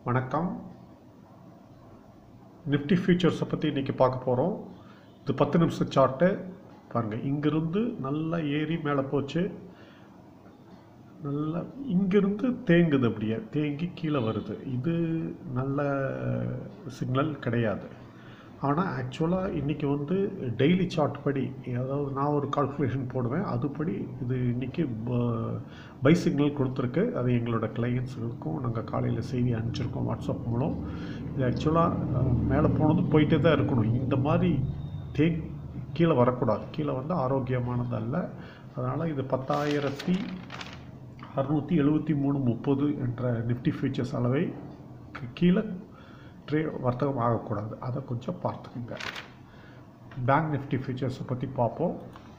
வணக்கம் நிஃப்டி ஃபியூச்சர்ஸை பற்றி இன்றைக்கி பார்க்க போகிறோம் இது பத்து நிமிஷம் சார்ட்டு பாருங்கள் இங்கிருந்து நல்லா ஏறி மேலே போச்சு நல்லா இங்கிருந்து தேங்குது அப்படியே தேங்கி கீழே வருது இது நல்ல சிக்னல் கிடையாது ஆனால் ஆக்சுவலாக இன்றைக்கி வந்து டெய்லி சார்ட் படி அதாவது நான் ஒரு கால்குலேஷன் போடுவேன் அதுபடி இது இன்றைக்கி பை சிக்னல் கொடுத்துருக்கு அது எங்களோட கிளையன்ஸுகளுக்கும் நாங்கள் காலையில் செய்தி அனுப்பிச்சிருக்கோம் வாட்ஸ்அப் மூலம் இது ஆக்சுவலாக மேலே போனது போயிட்டே தான் இருக்கணும் இந்த மாதிரி தே கீழே வரக்கூடாது கீழே வந்து ஆரோக்கியமானது அல்ல அதனால் இது பத்தாயிரத்தி அறுநூற்றி எழுபத்தி மூணு முப்பது என்ற நிஃப்டி ஃபியூச்சர்ஸ் அளவை கீழே ட்ரே வர்த்தகம் ஆகக்கூடாது அதை கொஞ்சம் பார்த்துக்குங்க பேங்க் நிஃப்டி ஃபியூச்சர்ஸை பற்றி பார்ப்போம்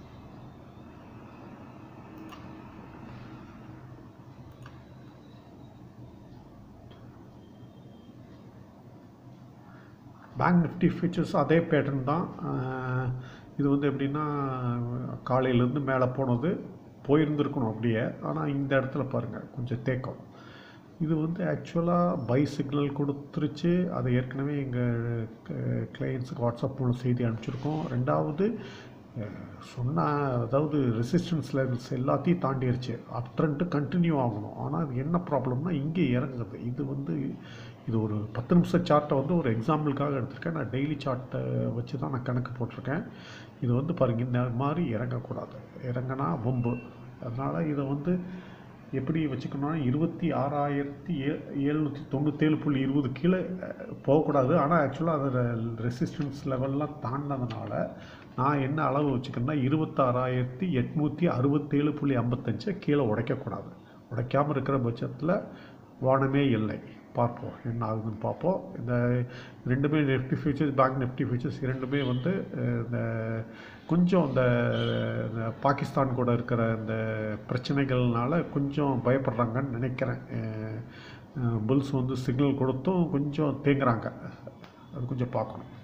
பேங்க் நிஃப்டி ஃபியூச்சர்ஸ் அதே பேட்டர்ன் தான் இது வந்து எப்படின்னா காலையிலேருந்து மேலே போனது போயிருந்துருக்கணும் அப்படியே ஆனால் இந்த இடத்துல பாருங்கள் கொஞ்சம் தேக்கம் இது வந்து ஆக்சுவலாக பை சிக்னல் கொடுத்துருச்சு அதை ஏற்கனவே எங்கள் கிளையன்ஸுக்கு வாட்ஸ்அப் மூலம் செய்தி அனுப்பிச்சிருக்கோம் ரெண்டாவது சொன்ன அதாவது ரெசிஸ்டன்ஸ் லெவல்ஸ் எல்லாத்தையும் தாண்டிடுச்சு அப் ட்ரெண்ட்டு கண்டினியூ ஆகணும் ஆனால் அது என்ன ப்ராப்ளம்னா இங்கே இறங்குது இது வந்து இது ஒரு பத்து நிமிஷம் சார்ட்டை வந்து ஒரு எக்ஸாம்பிளுக்காக எடுத்திருக்கேன் நான் டெய்லி சார்ட்டை வச்சு தான் நான் கணக்கு போட்டிருக்கேன் இது வந்து பாருங்கள் இந்த மாதிரி இறங்கக்கூடாது இறங்கினா வம்பு அதனால் இதை வந்து எப்படி வச்சுக்கணும்னா இருபத்தி ஆறாயிரத்தி ஏ எழுநூற்றி தொண்ணூற்றேழு புள்ளி இருபது கீழே போகக்கூடாது ஆனால் ஆக்சுவலாக அதில் ரெசிஸ்டன்ஸ் லெவல்லாம் தாண்டினதுனால நான் என்ன அளவு வச்சுக்கணும்னா இருபத்தாறாயிரத்தி எட்நூற்றி அறுபத்தேழு புள்ளி ஐம்பத்தஞ்சை கீழே உடைக்கக்கூடாது உடைக்காமல் இருக்கிற பட்சத்தில் வானமே இல்லை பார்ப்போம் என்ன ஆகுதுன்னு பார்ப்போம் இந்த ரெண்டுமே Nifty futures bank Nifty futures இரண்டுமே வந்து இந்த கொஞ்சம் இந்த பாகிஸ்தான் கூட இருக்கிற இந்த பிரச்சனைகள்னால கொஞ்சம் பயப்படுறாங்கன்னு நினைக்கிறேன் புல்ஸ் வந்து சிக்னல் கொடுத்தும் கொஞ்சம் தேங்குறாங்க அது கொஞ்சம் பார்க்கணும்